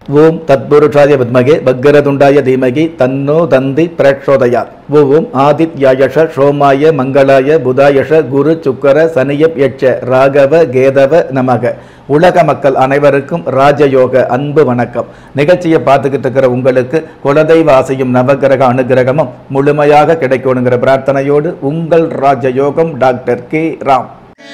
ஓம் தத்புருஷாய வித்மகே பக்கரதுண்டாய தீமகி தன்னோ தந்தி பிரச்சோதயாத் ஓம் ஆதித்யாயஷ சோமாய மங்களாய புதாயஷ குரு சுக்கர சனியப் யட்ச ராகவ கேதவ நமக உலக மக்கள் அனைவருக்கும் ராஜயோக அன்பு வணக்கம் நிகழ்ச்சியை பார்த்துக்கிட்டு இருக்கிற உங்களுக்கு குலதெய்வ ஆசையும் நவகிரக அனுகிரகமும் முழுமையாக கிடைக்கணுங்கிற பிரார்த்தனையோடு உங்கள் ராஜயோகம் டாக்டர் கே ராம்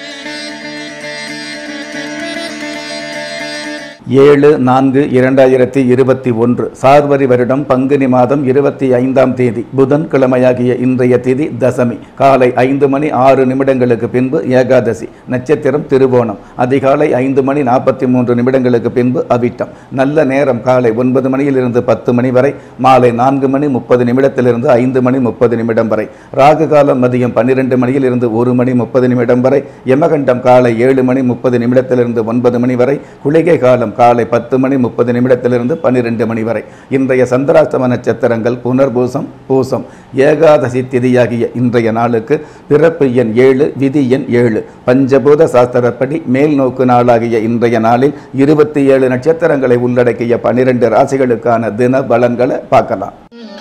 ஏழு நான்கு இரண்டாயிரத்தி இருபத்தி ஒன்று சார்வரி வருடம் பங்குனி மாதம் இருபத்தி ஐந்தாம் தேதி புதன் கிழமையாகிய இன்றைய திதி தசமி காலை ஐந்து மணி ஆறு நிமிடங்களுக்கு பின்பு ஏகாதசி நட்சத்திரம் திருவோணம் அதிகாலை ஐந்து மணி நாற்பத்தி மூன்று நிமிடங்களுக்கு பின்பு அவிட்டம் நல்ல நேரம் காலை ஒன்பது மணியிலிருந்து பத்து மணி வரை மாலை நான்கு மணி முப்பது நிமிடத்திலிருந்து ஐந்து மணி முப்பது நிமிடம் வரை ராகு காலம் மதியம் பன்னிரெண்டு மணியிலிருந்து ஒரு மணி முப்பது நிமிடம் வரை யமகண்டம் காலை ஏழு மணி முப்பது நிமிடத்திலிருந்து ஒன்பது மணி வரை குளிகை காலம் காலை பத்து மணி முப்பது நிமிடத்திலிருந்து பன்னிரெண்டு மணி வரை இன்றைய சந்திராஷ்டம நட்சத்திரங்கள் புனர்பூசம் பூசம் ஏகாதசி திதியாகிய இன்றைய நாளுக்கு பிறப்பு எண் ஏழு விதி எண் ஏழு பஞ்சபூத சாஸ்திரப்படி மேல் நோக்கு நாளாகிய இன்றைய நாளில் இருபத்தி ஏழு நட்சத்திரங்களை உள்ளடக்கிய பன்னிரெண்டு ராசிகளுக்கான தின பலன்களை பார்க்கலாம்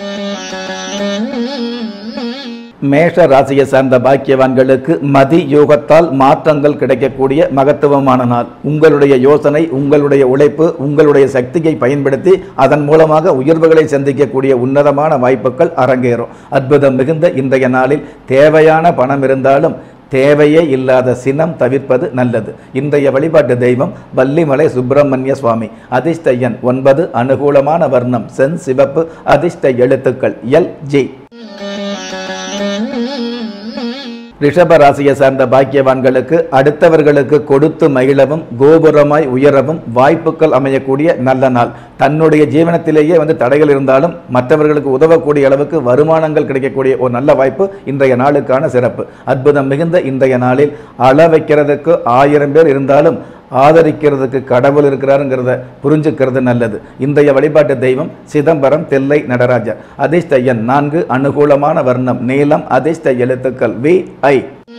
மேஷ ராசியை சார்ந்த பாக்கியவான்களுக்கு மதி யோகத்தால் மாற்றங்கள் கிடைக்கக்கூடிய மகத்துவமான நாள் உங்களுடைய யோசனை உங்களுடைய உழைப்பு உங்களுடைய சக்தியை பயன்படுத்தி அதன் மூலமாக உயர்வுகளை சந்திக்கக்கூடிய உன்னதமான வாய்ப்புகள் அரங்கேறும் அற்புதம் மிகுந்த இன்றைய நாளில் தேவையான பணம் இருந்தாலும் தேவையே இல்லாத சினம் தவிர்ப்பது நல்லது இன்றைய வழிபாட்டு தெய்வம் வள்ளிமலை சுப்பிரமணிய சுவாமி அதிர்ஷ்ட எண் ஒன்பது அனுகூலமான வர்ணம் சென் சிவப்பு அதிர்ஷ்ட எழுத்துக்கள் எல் ஜி ரிஷப ராசியை சார்ந்த பாக்கியவான்களுக்கு அடுத்தவர்களுக்கு கொடுத்து மகிழவும் கோபுரமாய் உயரவும் வாய்ப்புகள் அமையக்கூடிய நல்ல நாள் தன்னுடைய ஜீவனத்திலேயே வந்து தடைகள் இருந்தாலும் மற்றவர்களுக்கு உதவக்கூடிய அளவுக்கு வருமானங்கள் கிடைக்கக்கூடிய ஒரு நல்ல வாய்ப்பு இன்றைய நாளுக்கான சிறப்பு அற்புதம் மிகுந்த இன்றைய நாளில் அள வைக்கிறதுக்கு ஆயிரம் பேர் இருந்தாலும் ஆதரிக்கிறதுக்கு கடவுள் இருக்கிறாருங்கிறத புரிஞ்சுக்கிறது நல்லது இன்றைய வழிபாட்டு தெய்வம் சிதம்பரம் தெல்லை நடராஜர் அதிர்ஷ்ட எண் நான்கு அனுகூலமான வர்ணம் நீளம் அதிர்ஷ்ட எழுத்துக்கள் வி ஐ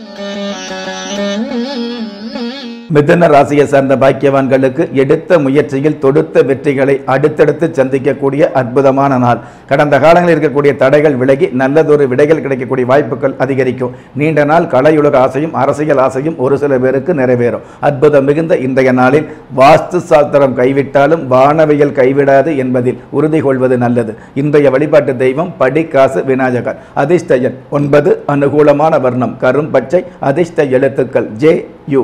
மிதுன ராசியை சார்ந்த பாக்கியவான்களுக்கு எடுத்த முயற்சியில் தொடுத்த வெற்றிகளை அடுத்தடுத்து சந்திக்கக்கூடிய அற்புதமான நாள் கடந்த காலங்களில் இருக்கக்கூடிய தடைகள் விலகி நல்லதொரு விடைகள் கிடைக்கக்கூடிய வாய்ப்புகள் அதிகரிக்கும் நீண்ட நாள் கலையுலக ஆசையும் அரசியல் ஆசையும் ஒரு சில பேருக்கு நிறைவேறும் அற்புதம் மிகுந்த இன்றைய நாளில் வாஸ்து சாஸ்திரம் கைவிட்டாலும் வானவியல் கைவிடாது என்பதில் உறுதி கொள்வது நல்லது இன்றைய வழிபாட்டு தெய்வம் படிக்காசு விநாயகர் அதிர்ஷ்ட எண் ஒன்பது அனுகூலமான வர்ணம் கரும் பச்சை அதிர்ஷ்ட எழுத்துக்கள் ஜே யு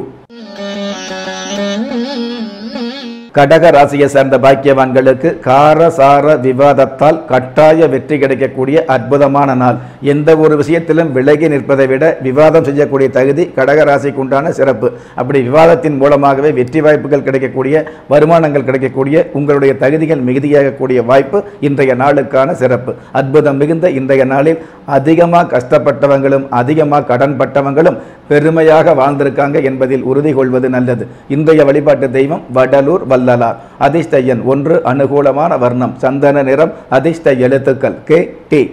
கடக ராசியை சார்ந்த பாக்கியவான்களுக்கு காரசார விவாதத்தால் கட்டாய வெற்றி கிடைக்கக்கூடிய அற்புதமான நாள் எந்த ஒரு விஷயத்திலும் விலகி நிற்பதை விட விவாதம் செய்யக்கூடிய தகுதி கடக ராசிக்கு உண்டான சிறப்பு அப்படி விவாதத்தின் மூலமாகவே வெற்றி வாய்ப்புகள் கிடைக்கக்கூடிய வருமானங்கள் கிடைக்கக்கூடிய உங்களுடைய தகுதிகள் மிகுதியாகக்கூடிய வாய்ப்பு இன்றைய நாளுக்கான சிறப்பு அற்புதம் மிகுந்த இன்றைய நாளில் அதிகமாக கஷ்டப்பட்டவங்களும் அதிகமாக கடன்பட்டவங்களும் பெருமையாக வாழ்ந்திருக்காங்க என்பதில் உறுதி கொள்வது நல்லது இன்றைய வழிபாட்டு தெய்வம் வடலூர் வல்லலார் அதிர்ஷ்ட எண் ஒன்று அனுகூலமான வர்ணம் சந்தன நிறம் அதிர்ஷ்ட எழுத்துக்கள் கே டி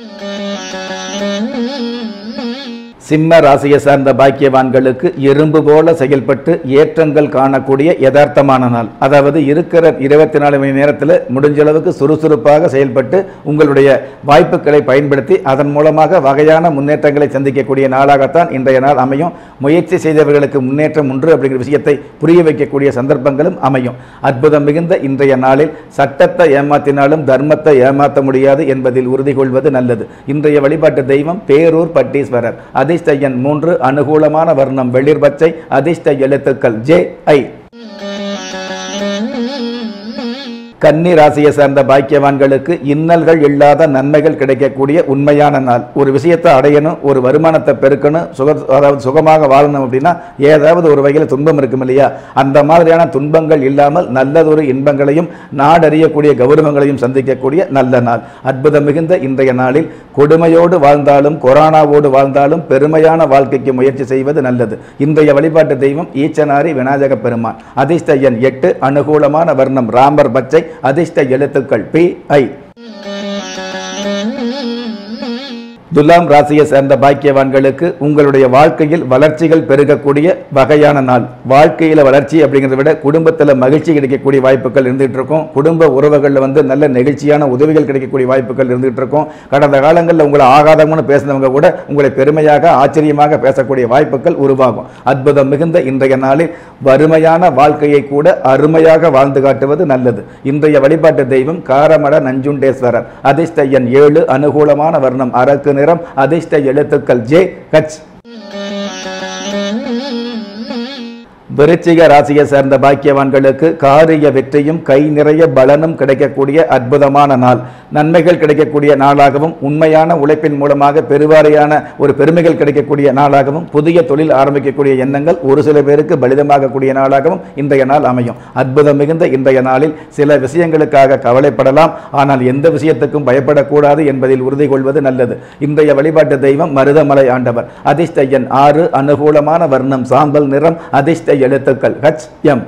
சிம்ம ராசியை சார்ந்த பாக்கியவான்களுக்கு எறும்பு போல செயல்பட்டு ஏற்றங்கள் காணக்கூடிய யதார்த்தமான நாள் அதாவது இருக்கிற இருபத்தி நாலு மணி நேரத்தில் முடிஞ்ச அளவுக்கு சுறுசுறுப்பாக செயல்பட்டு உங்களுடைய வாய்ப்புகளை பயன்படுத்தி அதன் மூலமாக வகையான முன்னேற்றங்களை சந்திக்கக்கூடிய நாளாகத்தான் இன்றைய நாள் அமையும் முயற்சி செய்தவர்களுக்கு முன்னேற்றம் உண்டு அப்படிங்கிற விஷயத்தை புரிய வைக்கக்கூடிய சந்தர்ப்பங்களும் அமையும் அற்புதம் மிகுந்த இன்றைய நாளில் சட்டத்தை ஏமாத்தினாலும் தர்மத்தை ஏமாற்ற முடியாது என்பதில் உறுதி கொள்வது நல்லது இன்றைய வழிபாட்டு தெய்வம் பேரூர் பட்டீஸ்வரர் அதிர்ஷ்ட எண் மூன்று அனுகூலமான வர்ணம் வெளிர் பச்சை அதிர்ஷ்ட எழுத்துக்கள் ஜே ஐ கன்னி ராசியை சார்ந்த பாக்கியவான்களுக்கு இன்னல்கள் இல்லாத நன்மைகள் கிடைக்கக்கூடிய உண்மையான நாள் ஒரு விஷயத்தை அடையணும் ஒரு வருமானத்தை பெருக்கணும் சுக அதாவது சுகமாக வாழணும் அப்படின்னா ஏதாவது ஒரு வகையில் துன்பம் இருக்கும் இல்லையா அந்த மாதிரியான துன்பங்கள் இல்லாமல் நல்லதொரு இன்பங்களையும் நாடறியக்கூடிய கௌரவங்களையும் சந்திக்கக்கூடிய நல்ல நாள் அற்புதம் மிகுந்த இன்றைய நாளில் கொடுமையோடு வாழ்ந்தாலும் கொரோனாவோடு வாழ்ந்தாலும் பெருமையான வாழ்க்கைக்கு முயற்சி செய்வது நல்லது இன்றைய வழிபாட்டு தெய்வம் ஈச்சனாரி விநாயக பெருமான் அதிர்ஷ்ட எண் எட்டு அனுகூலமான வர்ணம் ராமர் பச்சை அதிர்ஷ்ட எழுத்துக்கள் பி ஐ துலாம் ராசியை சேர்ந்த பாக்கியவான்களுக்கு உங்களுடைய வாழ்க்கையில் வளர்ச்சிகள் பெருகக்கூடிய வகையான நாள் வாழ்க்கையில வளர்ச்சி அப்படிங்கிறத விட குடும்பத்துல மகிழ்ச்சி கிடைக்கக்கூடிய வாய்ப்புகள் இருந்துகிட்டு இருக்கும் குடும்ப உறவுகளில் வந்து நல்ல நெகிழ்ச்சியான உதவிகள் கிடைக்கக்கூடிய வாய்ப்புகள் இருந்துகிட்டு இருக்கும் கடந்த காலங்களில் உங்களை ஆகாதவங்கன்னு பேசினவங்க கூட உங்களை பெருமையாக ஆச்சரியமாக பேசக்கூடிய வாய்ப்புகள் உருவாகும் அற்புதம் மிகுந்த இன்றைய நாளில் வறுமையான வாழ்க்கையை கூட அருமையாக வாழ்ந்து காட்டுவது நல்லது இன்றைய வழிபாட்டு தெய்வம் காரமட நஞ்சுண்டேஸ்வரர் அதிர்ஷ்ட எண் ஏழு அனுகூலமான வர்ணம் அரக்கு நிறம் அதிர்ஷ்ட எழுத்துக்கள் ஜே கச் விருச்சிக ராசியை சேர்ந்த பாக்கியவான்களுக்கு காரிய வெற்றியும் கை நிறைய பலனும் கிடைக்கக்கூடிய அற்புதமான நாள் நன்மைகள் கிடைக்கக்கூடிய நாளாகவும் உண்மையான உழைப்பின் மூலமாக பெருவாரியான ஒரு பெருமைகள் கிடைக்கக்கூடிய நாளாகவும் புதிய தொழில் ஆரம்பிக்கக்கூடிய எண்ணங்கள் ஒரு சில பேருக்கு பலிதமாகக்கூடிய நாளாகவும் இன்றைய நாள் அமையும் அற்புதம் மிகுந்த இன்றைய நாளில் சில விஷயங்களுக்காக கவலைப்படலாம் ஆனால் எந்த விஷயத்துக்கும் பயப்படக்கூடாது என்பதில் உறுதி கொள்வது நல்லது இன்றைய வழிபாட்டு தெய்வம் மருதமலை ஆண்டவர் அதிர்ஷ்ட எண் ஆறு அனுகூலமான வர்ணம் சாம்பல் நிறம் அதிர்ஷ்ட எழுத்துக்கள் ஹச் எம்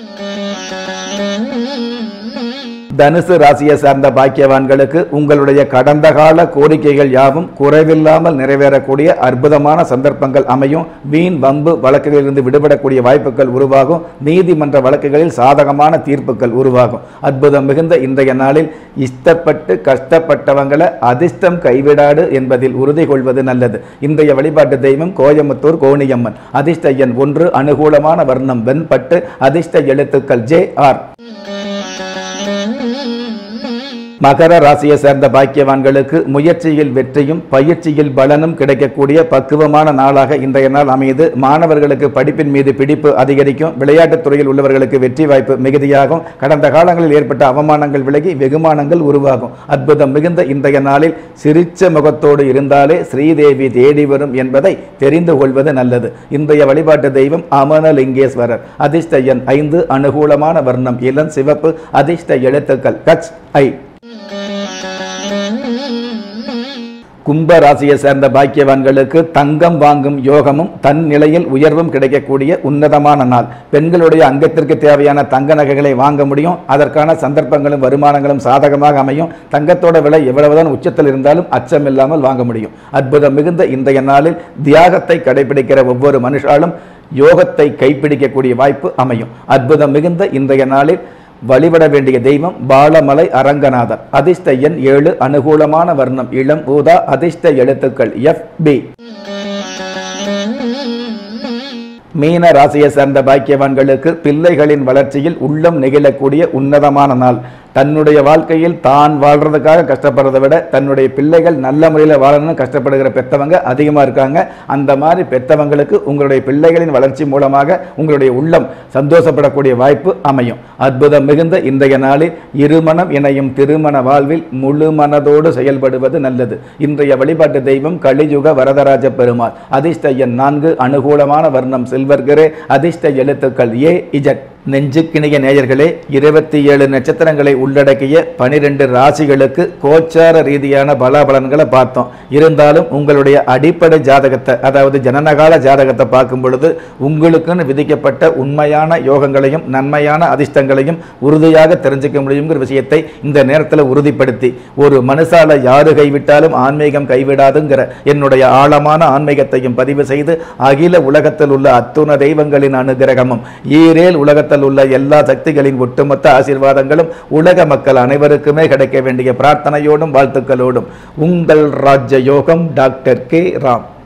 தனுசு ராசியை சார்ந்த பாக்கியவான்களுக்கு உங்களுடைய கடந்த கால கோரிக்கைகள் யாவும் குறைவில்லாமல் நிறைவேறக்கூடிய அற்புதமான சந்தர்ப்பங்கள் அமையும் வீண் வம்பு வழக்குகளிலிருந்து விடுபடக்கூடிய வாய்ப்புகள் உருவாகும் நீதிமன்ற வழக்குகளில் சாதகமான தீர்ப்புகள் உருவாகும் அற்புதம் மிகுந்த இன்றைய நாளில் இஷ்டப்பட்டு கஷ்டப்பட்டவங்களை அதிர்ஷ்டம் கைவிடாடு என்பதில் உறுதி கொள்வது நல்லது இன்றைய வழிபாட்டு தெய்வம் கோயமுத்தூர் கோணியம்மன் அதிர்ஷ்ட எண் ஒன்று அனுகூலமான வர்ணம் வெண்பட்டு அதிர்ஷ்ட எழுத்துக்கள் ஜே ஆர் மகர ராசியை சேர்ந்த பாக்கியவான்களுக்கு முயற்சியில் வெற்றியும் பயிற்சியில் பலனும் கிடைக்கக்கூடிய பக்குவமான நாளாக இன்றைய நாள் அமையுது மாணவர்களுக்கு படிப்பின் மீது பிடிப்பு அதிகரிக்கும் விளையாட்டுத் துறையில் உள்ளவர்களுக்கு வெற்றி வாய்ப்பு மிகுதியாகும் கடந்த காலங்களில் ஏற்பட்ட அவமானங்கள் விலகி வெகுமானங்கள் உருவாகும் அற்புதம் மிகுந்த இன்றைய நாளில் சிரிச்ச முகத்தோடு இருந்தாலே ஸ்ரீதேவி தேடி வரும் என்பதை தெரிந்து கொள்வது நல்லது இன்றைய வழிபாட்டு தெய்வம் அமனலிங்கேஸ்வரர் அதிர்ஷ்ட எண் ஐந்து அனுகூலமான வர்ணம் இளம் சிவப்பு அதிர்ஷ்ட எழுத்துக்கள் கச் ஐ கும்ப ராசியை சேர்ந்த பாக்கியவான்களுக்கு தங்கம் வாங்கும் யோகமும் தன் நிலையில் உயர்வும் கிடைக்கக்கூடிய உன்னதமான நாள் பெண்களுடைய அங்கத்திற்கு தேவையான தங்க நகைகளை வாங்க முடியும் அதற்கான சந்தர்ப்பங்களும் வருமானங்களும் சாதகமாக அமையும் தங்கத்தோட விலை எவ்வளவுதான் உச்சத்தில் இருந்தாலும் அச்சம் இல்லாமல் வாங்க முடியும் அற்புதம் மிகுந்த இன்றைய நாளில் தியாகத்தை கடைபிடிக்கிற ஒவ்வொரு மனுஷாலும் யோகத்தை கைப்பிடிக்கக்கூடிய வாய்ப்பு அமையும் அற்புதம் மிகுந்த இன்றைய நாளில் வழிபட வேண்டிய தெய்வம் பாலமலை அரங்கநாதர் அதிர்ஷ்ட எண் ஏழு அனுகூலமான வர்ணம் இளம் ஊதா அதிர்ஷ்ட எழுத்துக்கள் எஃப் பி மீன ராசியை சேர்ந்த பாக்கியவான்களுக்கு பிள்ளைகளின் வளர்ச்சியில் உள்ளம் நெகிழக்கூடிய உன்னதமான நாள் தன்னுடைய வாழ்க்கையில் தான் வாழ்றதுக்காக கஷ்டப்படுறதை விட தன்னுடைய பிள்ளைகள் நல்ல முறையில் வாழணும்னு கஷ்டப்படுகிற பெத்தவங்க அதிகமாக இருக்காங்க அந்த மாதிரி பெத்தவங்களுக்கு உங்களுடைய பிள்ளைகளின் வளர்ச்சி மூலமாக உங்களுடைய உள்ளம் சந்தோஷப்படக்கூடிய வாய்ப்பு அமையும் அற்புதம் மிகுந்த இன்றைய நாளில் இருமணம் இணையும் திருமண வாழ்வில் முழு மனதோடு செயல்படுவது நல்லது இன்றைய வழிபாட்டு தெய்வம் கலியுக வரதராஜ பெருமாள் அதிர்ஷ்ட எண் நான்கு அனுகூலமான வர்ணம் சில்வர் கிரே அதிர்ஷ்ட எழுத்துக்கள் ஏ இஜட் நெஞ்சுக்கிணைய நேயர்களே இருபத்தி ஏழு நட்சத்திரங்களை உள்ளடக்கிய பனிரெண்டு ராசிகளுக்கு கோச்சார ரீதியான பலாபலன்களை பார்த்தோம் இருந்தாலும் உங்களுடைய அடிப்படை ஜாதகத்தை அதாவது ஜனனகால ஜாதகத்தை பார்க்கும் பொழுது உங்களுக்குன்னு விதிக்கப்பட்ட உண்மையான யோகங்களையும் நன்மையான அதிர்ஷ்டங்களையும் உறுதியாக தெரிஞ்சுக்க முடியுங்கிற விஷயத்தை இந்த நேரத்தில் உறுதிப்படுத்தி ஒரு மனுஷால யாரு கைவிட்டாலும் ஆன்மீகம் கைவிடாதுங்கிற என்னுடைய ஆழமான ஆன்மீகத்தையும் பதிவு செய்து அகில உலகத்தில் உள்ள அத்துண தெய்வங்களின் அனுகிரகமும் ஈரேல் உலகத்தில் உள்ள எல்லா சக்திகளின் ஒட்டுமொத்த ஆசீர்வாதங்களும் உலக மக்கள் அனைவருக்குமே கிடைக்க வேண்டிய பிரார்த்தனையோடும் வாழ்த்துக்களோடும் உங்கள் ராஜ்ய யோகம் டாக்டர் கே ராம்